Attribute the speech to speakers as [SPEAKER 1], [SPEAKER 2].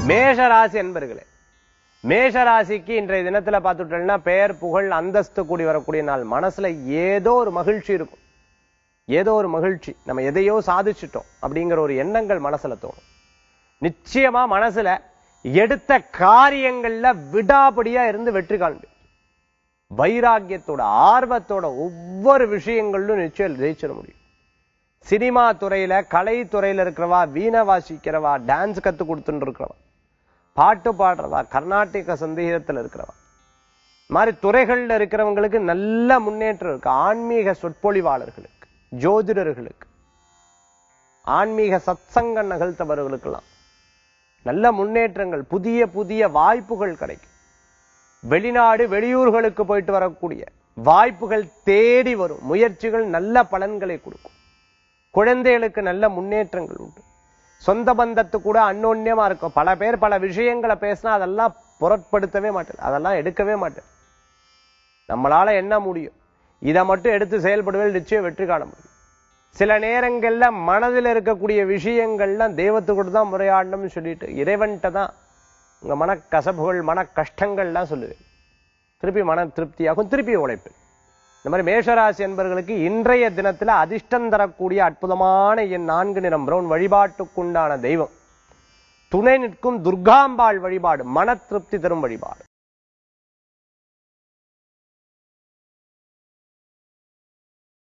[SPEAKER 1] மேஷ ராசி என்பர்களே மேஷ ராசிக்கு இன்றைய தினத்துல பார்த்துட்டோம்னா பெயர் புகழ் அந்தஸ்து கூடி வரக்கூடிய நாள் மனசுல ஏதோ ஒரு மகிழ்ச்சி இருக்கும் ஏதோ ஒரு மகிழ்ச்சி நம்ம எதையோ சாதிச்சிட்டோம் அப்படிங்கிற ஒரு எண்ணங்கள் மனசுல தோணும் நிச்சயமா மனசுல எடுத்த காரியங்கள்ல விடாபடியா இருந்து வெற்றி காண்பி வைராக்கியத்தோட ஆர்வத்தோட ஒவ்வொரு விஷயங்களிலும் நிச்சயம் ஜெயிச்சிட முடியும் சினிமா துறையில கலை துறையில இருக்கிறவா வீணை வாசிக்கிறவா டான்ஸ் கத்து கொடுத்துட்டு இருக்கிறவா பாட்டு பாடுறவா கர்நாடக சந்தேகத்துல இருக்கிறவா இந்த மாதிரி துறைகள்ல இருக்கிறவங்களுக்கு நல்ல முன்னேற்றம் இருக்கு ஆன்மீக சொற்பொழிவாளர்களுக்கு ஜோதிடர்களுக்கு ஆன்மீக சத்சங்கம் நிகழ்த்தவர்களுக்கெல்லாம் நல்ல முன்னேற்றங்கள் புதிய புதிய வாய்ப்புகள் கிடைக்கும் வெளிநாடு வெளியூர்களுக்கு போயிட்டு வரக்கூடிய வாய்ப்புகள் தேடி வரும் முயற்சிகள் நல்ல பலன்களை கொடுக்கும் குழந்தைகளுக்கு நல்ல முன்னேற்றங்கள் உண்டு சொந்த பந்தத்து கூட அன்னோன்யமா இருக்கும் பல பேர் பல விஷயங்களை பேசினா அதெல்லாம் பொருட்படுத்தவே மாட்டேன் அதெல்லாம் எடுக்கவே மாட்டேன் நம்மளால என்ன முடியும் இதை மட்டும் எடுத்து செயல்படுவதில் நிச்சயம் வெற்றி காண முடியும் சில நேரங்கள்ல மனதில் இருக்கக்கூடிய விஷயங்கள்லாம் தெய்வத்துக்கூட தான் முறையாடணும்னு சொல்லிட்டு இறைவன்கிட்ட தான் உங்க மன கசப்புகள் மன கஷ்டங்கள்லாம் சொல்லுவேன் திருப்பி மன திருப்தியாகும் திருப்பி உழைப்பேன் இந்த மாதிரி மேஷராசி என்பவர்களுக்கு இன்றைய தினத்துல அதிர்ஷ்டம் தரக்கூடிய அற்புதமான என் நான்கு நிறம் பிரவுன் வழிபாட்டுக்குண்டான தெய்வம் துணை நிற்கும் துர்காம்பாள் வழிபாடு மன திருப்தி தரும் வழிபாடு